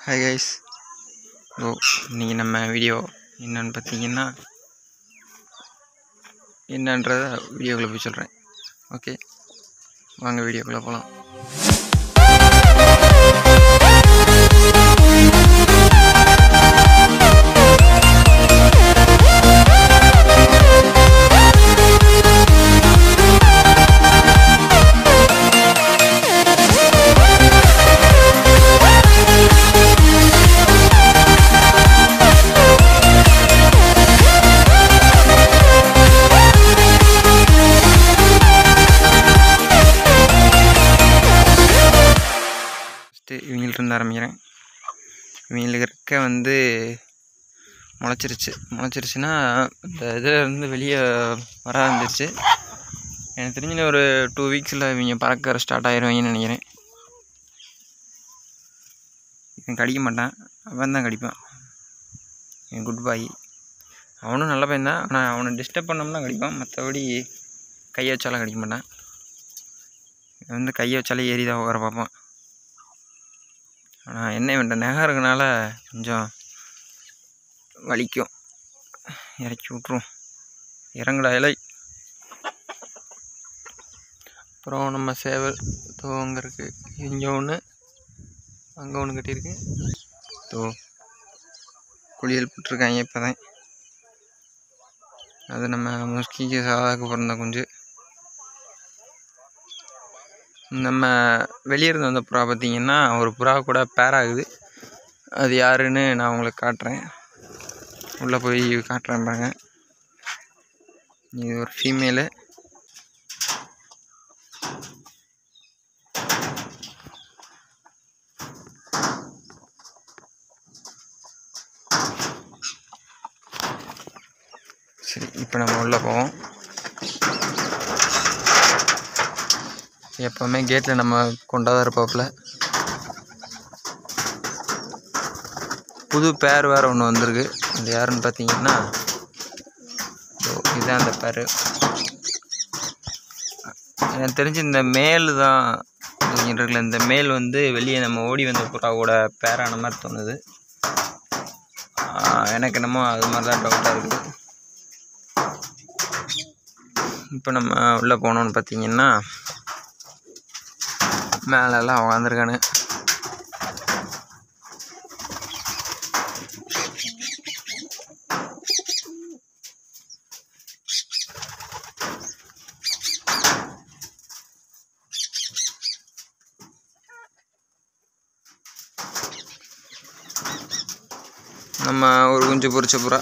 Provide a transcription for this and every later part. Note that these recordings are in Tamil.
ஹாய் கைஸ் ஓ இன்றைக்கி நம்ம வீடியோ என்னன்னு பார்த்தீங்கன்னா என்னன்றத வீடியோக்குள்ளே போய் சொல்கிறேன் ஓகே வாங்க வீடியோக்குள்ளே போகலாம் ஃபஸ்ட்டு இவங்கள்ட்ட இருந்து ஆரம்பிக்கிறேன் இவங்களுக்கு இருக்க வந்து முளைச்சிருச்சு முளைச்சிருச்சுன்னா இந்த இதில் இருந்து வெளியே வர ஆரம்பிச்சிருச்சு எனக்கு தெரிஞ்சு ஒரு டூ வீக்ஸில் இவங்க பறக்க ஸ்டார்ட் ஆயிடுவாங்கன்னு நினைக்கிறேன் இவன் கடிக்க மாட்டான் அவன் தான் கடிப்பான் என் குட் பாய் அவனும் நல்ல பையன் தான் ஆனால் அவனை டிஸ்டர்ப் பண்ணோம்னா கடிப்பான் மற்றபடி கையை வச்சாலும் கடிக்க மாட்டான் இவன் வந்து கையை வச்சாலே ஏறி தான் உட்கார பார்ப்பான் ஆனால் என்ன வேண்ட நகை இருக்கனால கொஞ்சம் வலிக்கும் இறக்கி விட்ருவோம் இறங்குடா இலை அப்புறம் நம்ம சேவல் தோ அங்கே இருக்குது இங்கே ஒன்று அங்கே ஒன்று கட்டியிருக்கு தோ குளியல் போட்டிருக்காங்க இப்போ தான் அது நம்ம முஸ்கிக்கு சாதாக்கு பிறந்த குஞ்சு நம்ம வெளியே இருந்து வந்த புறா பார்த்தீங்கன்னா ஒரு புறா கூட பேர் ஆகுது அது யாருன்னு நான் உங்களுக்கு காட்டுறேன் உள்ளே போய் காட்டுறேன் பாருங்க இது ஒரு ஃபீமேலு சரி இப்போ நம்ம உள்ளே போவோம் எப்போவுமே கேட்டில் நம்ம கொண்டாதான் இருப்பாப்புல புது பேர் வேறு ஒன்று வந்திருக்கு அது யாருன்னு பார்த்தீங்கன்னா இதோ இதுதான் அந்த பேர் எனக்கு தெரிஞ்சு இந்த மேல் தான் இருக்குல்ல இந்த மேல் வந்து வெளியே நம்ம ஓடி வந்த புறாவோட பேரான மாதிரி தோணுது ஆஹ் எனக்கு என்னமோ அது மாதிரி தான் டவுட்டாக இருக்குது இப்போ நம்ம உள்ளே போனோம்னு பார்த்தீங்கன்னா மேலெல்லாம் உக்காந்துருக்கானு நம்ம ஒரு குஞ்சு பொரிச்ச புறா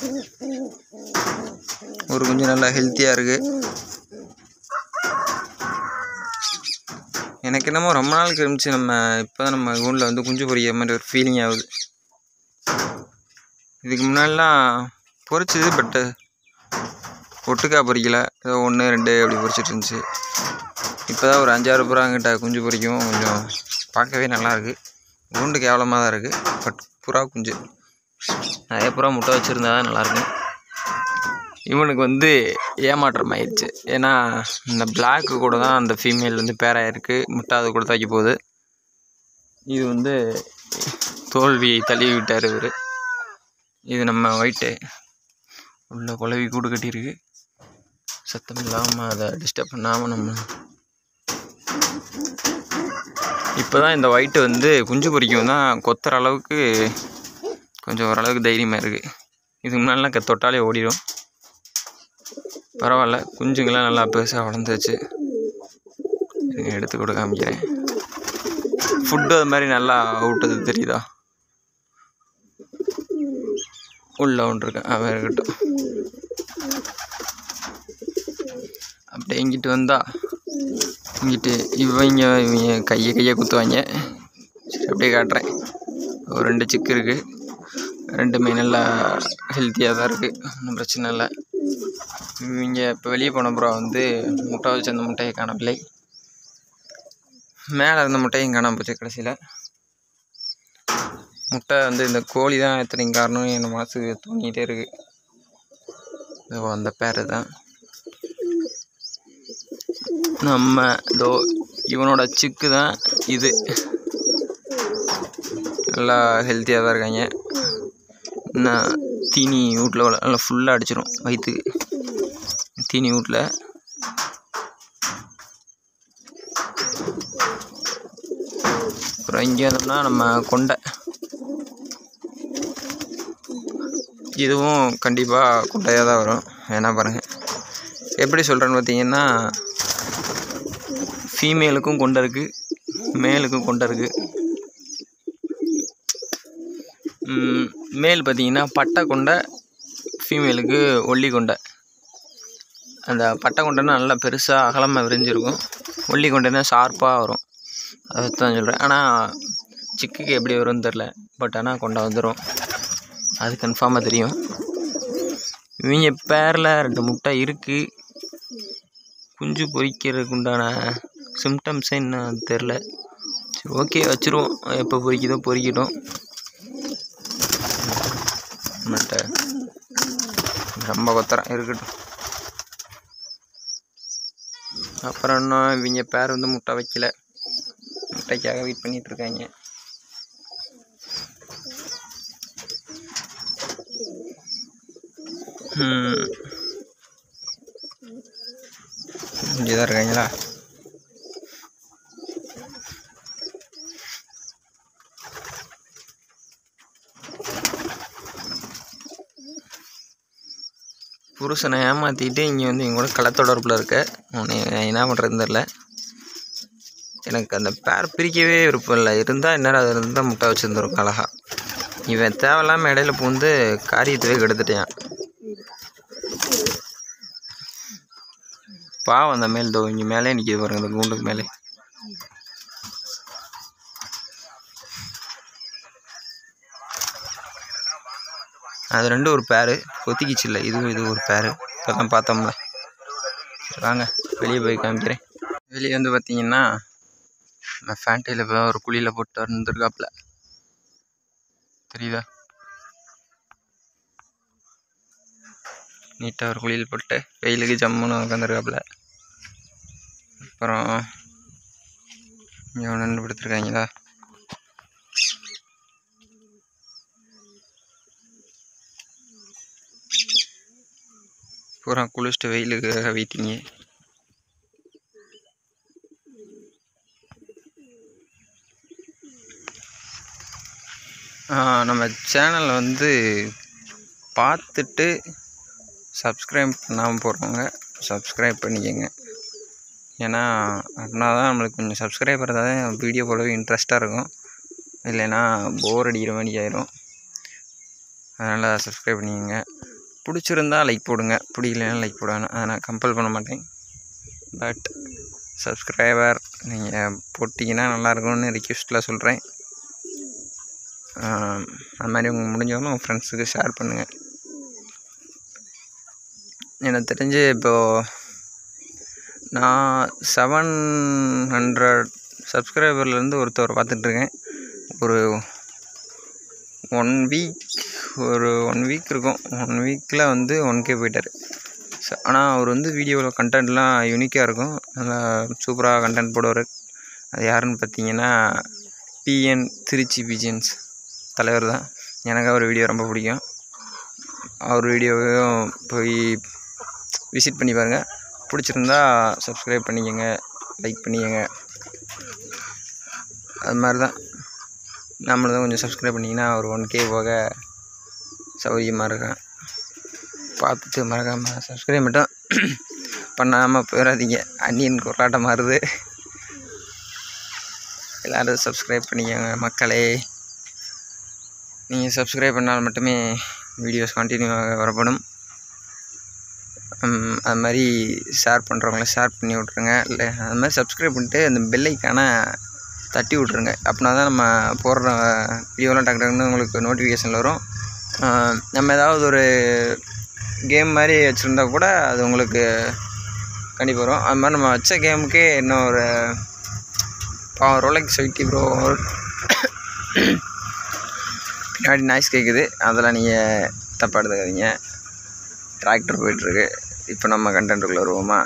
ஒரு குஞ்சு நல்லா ஹெல்த்தியாக இருக்குது எனக்கு என்னமோ ரொம்ப நாள் கழிச்சு நம்ம இப்போ தான் நம்ம கூண்டில் வந்து குஞ்சு பொரிக்கிற மாதிரி ஒரு ஃபீலிங் ஆகுது இதுக்கு முன்னாடிலாம் பொரிச்சுது பட்டு ஒட்டுக்கா பொரிக்கல ஏதோ ஒன்று ரெண்டு அப்படி பொரிச்சிட்டு இருந்துச்சு இப்போ தான் ஒரு அஞ்சாறு புறாங்கிட்ட குஞ்சு பொரிக்கவும் கொஞ்சம் பார்க்கவே நல்லா இருக்கு கூண்டு கேவலமாக தான் இருக்குது பட் புறா குஞ்சு நிறைய புறா முட்டை வச்சுருந்தா தான் நல்லாயிருக்கும் இவனுக்கு வந்து ஏமாற்றம் ஆயிடுச்சு ஏன்னா இந்த பிளாக்கு கூட தான் அந்த ஃபீமேல் வந்து பேராயிருக்கு முட்டை அது கூட தைக்க போகுது இது வந்து தோல்வியை தள்ளி விட்டார் இவர் இது நம்ம ஒயிட்டு உள்ள குழவி கூடு கட்டியிருக்கு சத்தம் இல்லாமல் அதை டிஸ்டர்ப் பண்ணாமல் நம்ம இப்போ தான் இந்த ஒயிட்டு வந்து குஞ்சு பொரிக்கும் தான் கொத்துற அளவுக்கு கொஞ்சம் ஓரளவுக்கு தைரியமாக இருக்குது இதுக்கு முன்னாடிலாம் க தொட்டாலே ஓடிடும் பரவாயில்ல குஞ்சுங்களாம் நல்லா பெருசாக வளர்ந்துருச்சு இருங்க, எடுத்து கூட காமிக்கிறேன் ஃபுட்டு அது மாதிரி நல்லா அவுட்டது தெரியுதா உள்ள ஒன்று இருக்கேன் அவன் இருக்கட்டும் அப்படியே இங்கிட்டு வந்தா இங்கிட்டு இவங்க இவங்க கையை கையை குத்துவாங்க சரி அப்படியே காட்டுறேன் ஒரு ரெண்டு சிக்கு இருக்குது ரெண்டுமே நல்லா ஹெல்த்தியாக தான் இருக்குது ஒன்றும் பிரச்சனை இல்லை இவங்க இப்போ வெளியே போன அப்புறம் வந்து முட்டை வச்சு அந்த முட்டையை காணவில்லை மேலே இருந்த முட்டையும் காணாம போச்சு கடைசியில் முட்டை வந்து இந்த கோழி தான் எத்தனை காரணம் என் மனசுக்கு தோணிக்கிட்டே இருக்குது இதோ அந்த பேர் தான் நம்ம இதோ இவனோட சிக்கு தான் இது நல்லா ஹெல்த்தியாக தான் இருக்காங்க இன்னும் தீனி வீட்டில் நல்லா ஃபுல்லாக அடிச்சிரும் வயிற்றுக்கு தீனி வீட்டில் அப்புறம் இங்கே வந்தோம்னா நம்ம கொண்டை இதுவும் கண்டிப்பாக குட்டையாக தான் வரும் வேணா பாருங்கள் எப்படி சொல்கிறேன்னு பார்த்தீங்கன்னா ஃபீமேலுக்கும் கொண்டை இருக்குது மேலுக்கும் கொண்டை இருக்குது மேல் பார்த்தீங்கன்னா பட்டை கொண்டை ஃபீமேலுக்கு ஒல்லி கொண்டை அந்த பட்டை கொண்டைன்னா நல்லா பெருசாக அகலமாக விரிஞ்சிருக்கும் ஒல்லி கொண்டைன்னா ஷார்ப்பாக வரும் அதை தான் சொல்கிறேன் ஆனால் சிக்குக்கு எப்படி வரும்னு தெரில பட் ஆனால் கொண்டை வந்துடும் அது கன்ஃபார்மாக தெரியும் இவங்க பேரில் ரெண்டு முட்டை இருக்குது குஞ்சு பொரிக்கிறதுக்கு உண்டான சிம்டம்ஸே இன்னும் தெரில சரி ஓகே வச்சுருவோம் எப்போ பொரிக்குதோ பொரிக்கட்டும் முட்டை ரொம்ப கொத்தரம் இருக்கட்டும் அப்புறம் இன்னும் இவங்க பேர் வந்து முட்டை வைக்கல முட்டைக்காக வெயிட் பண்ணிட்டு இருக்காங்க ம். இங்கே தான் இருக்காங்களா புருஷனை ஏமாற்றிட்டு இங்கே வந்து எங்க கூட களத்தொடர்பில் இருக்க உன்னை என்ன பண்ணுறதுன்னு தெரில எனக்கு அந்த பேர் பிரிக்கவே விருப்பம் இல்லை இருந்தால் இந்நேரம் அது இருந்தால் முட்டை வச்சுருந்துருக்கும் அழகா இவன் தேவையில்லாமல் இடையில பூந்து காரியத்தவே கெடுத்துட்டான் பாவம் அந்த மேல் தோ இங்கே மேலே நிற்கிது பாருங்க இந்த கூண்டுக்கு மேலே அது ரெண்டும் ஒரு பேரு கொத்திக்கிச்சு இல்லை இதுவும் இது ஒரு பேரு இப்போ தான் பார்த்தோம்ல சரி வாங்க வெளியே போய் காமிக்கிறேன் வெளியே வந்து பார்த்தீங்கன்னா நம்ம ஃபேண்டையில் இப்போ ஒரு குழியில் போட்டு வந்துருக்காப்புல தெரியுதா நீட்டாக ஒரு குழியில் போட்டு வெயிலுக்கு ஜம்முன்னு உட்காந்துருக்காப்புல அப்புறம் இங்கே ஒன்று படுத்துருக்காங்களா பூரா குளிச்சுட்டு வெயிலுக்காக வெயிட்டிங்க நம்ம சேனலை வந்து பார்த்துட்டு சப்ஸ்கிரைப் பண்ணாமல் போகிறவங்க சப்ஸ்கிரைப் பண்ணிக்கோங்க ஏன்னா அப்படின்னா தான் நம்மளுக்கு கொஞ்சம் சப்ஸ்கிரைபர் தான் வீடியோ போடவே இன்ட்ரெஸ்ட்டாக இருக்கும் இல்லைன்னா போர் அடிக்கிற மாதிரி ஆயிரும் அதனால் சப்ஸ்கிரைப் பண்ணிக்கோங்க பிடிச்சிருந்தா லைக் போடுங்க பிடிக்கலனா லைக் போட வேணாம் அதை நான் கம்பல் பண்ண மாட்டேன் பட் சப்ஸ்கிரைபர் நீங்கள் போட்டிங்கன்னா நல்லாயிருக்கும்னு ரிக்வெஸ்ட்டில் சொல்கிறேன் அது மாதிரி உங்களுக்கு முடிஞ்சவங்களும் உங்கள் ஃப்ரெண்ட்ஸுக்கு ஷேர் பண்ணுங்கள் எனக்கு தெரிஞ்சு இப்போது நான் செவன் ஹண்ட்ரட் சப்ஸ்கிரைபர்லேருந்து ஒருத்தவர் பார்த்துட்ருக்கேன் ஒரு ஒன் வீக் ஒரு ஒன் வீக் இருக்கும் ஒன் வீக்கில் வந்து ஒன் கே போயிட்டார் ஆனால் அவர் வந்து வீடியோவில் கண்டென்ட்லாம் யூனிக்காக இருக்கும் நல்லா சூப்பராக கண்டென்ட் போடுவார் அது யாருன்னு பார்த்தீங்கன்னா பிஎன் திருச்சி பிஜிஎன்ஸ் தலைவர் தான் எனக்கு அவர் வீடியோ ரொம்ப பிடிக்கும் அவர் வீடியோவையும் போய் விசிட் பண்ணி பாருங்கள் பிடிச்சிருந்தா சப்ஸ்கிரைப் பண்ணிக்கோங்க லைக் பண்ணிக்கோங்க அது மாதிரி தான் நம்மளதும் கொஞ்சம் சப்ஸ்கிரைப் பண்ணிங்கன்னா ஒரு ஒன் கே போக சௌகரியமாக இருக்கும் பார்த்துட்டு மறக்காமல் சப்ஸ்கிரைப் மட்டும் பண்ணாமல் போயிடாதீங்க அன்னியன் கொண்டாட்டம் மாறுது எல்லோரும் சப்ஸ்கிரைப் பண்ணிக்கோங்க மக்களே நீங்கள் சப்ஸ்கிரைப் பண்ணால் மட்டுமே வீடியோஸ் கண்டினியூவாக வரப்படும் ம், அது மாதிரி ஷேர் பண்ணுறவங்கள ஷேர் பண்ணி விட்ருங்க இல்லை அது மாதிரி சப்ஸ்கிரைப் பண்ணிட்டு அந்த பெல்லைக்கான தட்டி விட்ருங்க அப்படின்னா தான் நம்ம போடுற வீடியோலாம் டக்கு டக்குன்னு உங்களுக்கு நோட்டிஃபிகேஷன் வரும் ஆ, நம்ம ஏதாவது ஒரு கேம் மாதிரி வச்சுருந்தா கூட அது உங்களுக்கு கண்டிப்பாக வரும் அது மாதிரி நம்ம வச்ச கேமுக்கே இன்னும் ஒரு ரோலக்ஸ் எயிட்டி ப்ரோ பின்னாடி நாய்ஸ் கேட்குது அதெல்லாம் நீங்கள் தப்பாக எடுத்துக்காதீங்க டிராக்டர் போயிட்டுருக்கு இப்போ நம்ம கண்டென்ட்டுக்குள்ளே வருவோமா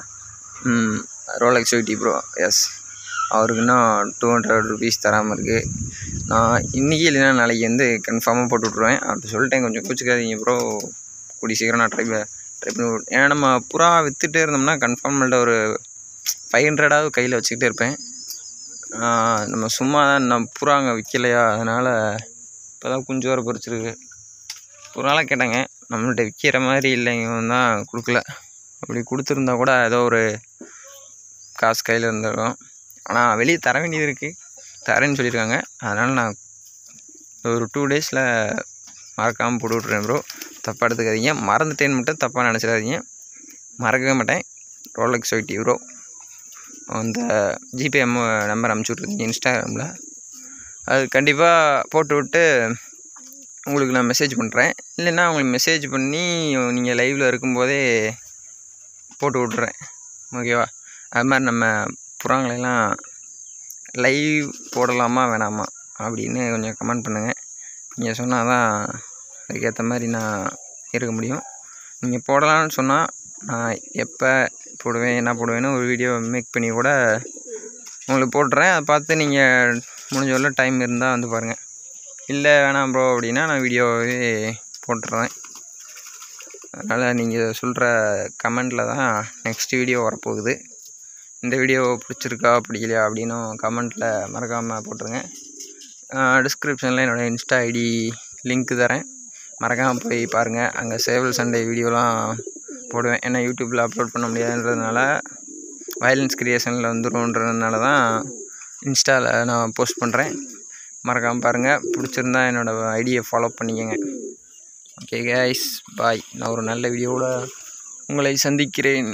ரோலக்ஸ் எயிட்டி ப்ரோ எஸ் அவருக்கு இன்னும் டூ ஹண்ட்ரட் ருபீஸ் தராமல் இருக்குது நான் இன்றைக்கி இல்லைன்னா நாளைக்கு வந்து கன்ஃபார்மாக போட்டு விட்ருவேன் அப்படி சொல்லிட்டேன் கொஞ்சம் கோச்சிக்காதீங்க ப்ரோ கூடி சீக்கிரம் நான் ட்ரை ட்ரை பண்ணி விட்- ஏன்னா நம்ம புறா விற்றுட்டே இருந்தோம்னா கன்ஃபார்ம்ல ஒரு ஃபைவ் ஹண்ட்ரடாவது கையில் வச்சுக்கிட்டே இருப்பேன் ஆஹ் நம்ம சும்மா தான் நம்ம புறா அங்கே விற்கலையா அதனால் இப்போ தான் குஞ்சு வர பொறிச்சிருக்கு ஒரு நாளாக கேட்டாங்க நம்மள்ட்ட விற்கிற மாதிரி இல்லைங்க தான் கொடுக்கல அப்படி கொடுத்துருந்தா கூட ஏதோ ஒரு காசு கையில் இருந்திருக்கும் ஆனால் வெளியே தர வேண்டியது இருக்குது தரேன்னு சொல்லியிருக்காங்க அதனால் நான் ஒரு டூ டேஸில் மறக்காமல் போட்டு விட்றேன் ப்ரோ தப்பாக எடுத்துக்காதீங்க மறந்துட்டேன்னு மட்டும் தப்பாக நினச்சிடாதீங்க மறக்கவே மாட்டேன் ரோலக்ஸ் ஒயிட்டி ப்ரோ அந்த ஜிபே நம்பர் அமுச்சு விட்ருக்கீங்க இன்ஸ்டாகிராமில் அது கண்டிப்பாக போட்டு விட்டு உங்களுக்கு நான் மெசேஜ் பண்ணுறேன் இல்லைன்னா உங்களுக்கு மெசேஜ் பண்ணி நீங்கள் லைவில் இருக்கும்போதே போட்டு விட்றேன் ஓகேவா அது மாதிரி நம்ம புறாங்களெல்லாம் லைவ் போடலாமா வேணாமா அப்படின்னு கொஞ்சம் கமெண்ட் பண்ணுங்கள் நீங்கள் சொன்னால் தான் அதுக்கேற்ற மாதிரி நான் இருக்க முடியும் நீங்கள் போடலாம்னு சொன்னால் நான் எப்போ போடுவேன் என்ன போடுவேன்னு ஒரு வீடியோ மேக் பண்ணி கூட உங்களுக்கு போட்டுறேன் அதை பார்த்து நீங்கள் முடிஞ்ச வரல டைம் இருந்தால் வந்து பாருங்கள் இல்லை வேணாம் ப்ரோ அப்படின்னா நான் வீடியோவே போட்டுறேன் அதனால் நீங்கள் சொல்கிற கமெண்டில் தான் நெக்ஸ்ட் வீடியோ வரப்போகுது இந்த வீடியோ பிடிச்சிருக்கா பிடிக்கலையா அப்படின்னும் கமெண்ட்டில் மறக்காமல் போட்டுருங்க டிஸ்கிரிப்ஷனில் என்னோடய இன்ஸ்டா ஐடி லிங்க் தரேன் மறக்காமல் போய் பாருங்கள் அங்கே சேவல் சண்டே வீடியோலாம் போடுவேன் ஏன்னா யூடியூப்பில் அப்லோட் பண்ண முடியாதுன்றதுனால வயலன்ஸ் கிரியேஷனில் வந்துரும்ன்றதுனால தான் இன்ஸ்டாவில் நான் போஸ்ட் பண்ணுறேன் மறக்காமல் பாருங்கள் பிடிச்சிருந்தா என்னோடய ஐடியை ஃபாலோ பண்ணிக்கங்க ஓகே கைஸ் பாய் நான் ஒரு நல்ல வீடியோவோட உங்களை சந்திக்கிறேன்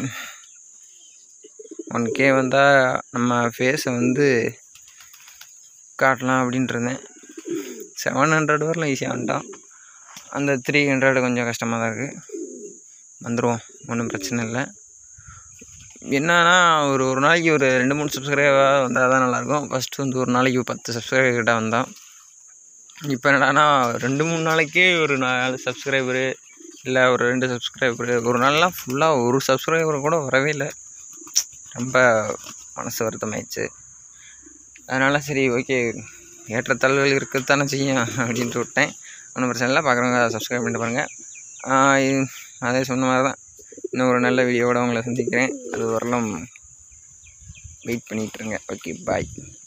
ஒன் கே வந்தால் நம்ம ஃபேஸை வந்து காட்டலாம் அப்படின்ட்டு இருந்தேன் செவன் ஹண்ட்ரட் வரலாம் ஈஸியாக வந்துட்டான் அந்த த்ரீ ஹண்ட்ரட் கொஞ்சம் கஷ்டமாக தான் இருக்குது வந்துடுவோம் ஒன்றும் பிரச்சனை இல்லை என்னன்னா ஒரு ஒரு நாளைக்கு ஒரு ரெண்டு மூணு சப்ஸ்கிரைபர் வந்தால் தான் நல்லாயிருக்கும் ஃபஸ்ட்டு வந்து ஒரு நாளைக்கு ஒரு பத்து சப்ஸ்கிரைபர் கிட்ட வந்தான் இப்போ என்னடானா ரெண்டு மூணு நாளைக்கே ஒரு நாலு சப்ஸ்கிரைபரு இல்லை ஒரு ரெண்டு சப்ஸ்கிரைபரு ஒரு நாள்லாம் ஃபுல்லாக ஒரு சப்ஸ்கிரைபர் கூட வரவே இல்லை ரொம்ப மனசு வருத்தமாயிடுச்சு அதனால் சரி ஓகே ஏற்றத்தாழ்வுகள் இருக்கத்தானே செய்யும் அப்படின்ட்டு விட்டேன் ஒன்றும் பிரச்சனை இல்லை பார்க்குறவங்க சப்ஸ்கிரைப் பண்ணிட்டு பாருங்கள் அதே சொன்ன மாதிரி தான் இன்னும் ஒரு நல்ல வீடியோவோட உங்களை சந்திக்கிறேன் அது வரலாம் வெயிட் பண்ணிகிட்ருங்க ஓகே பாய்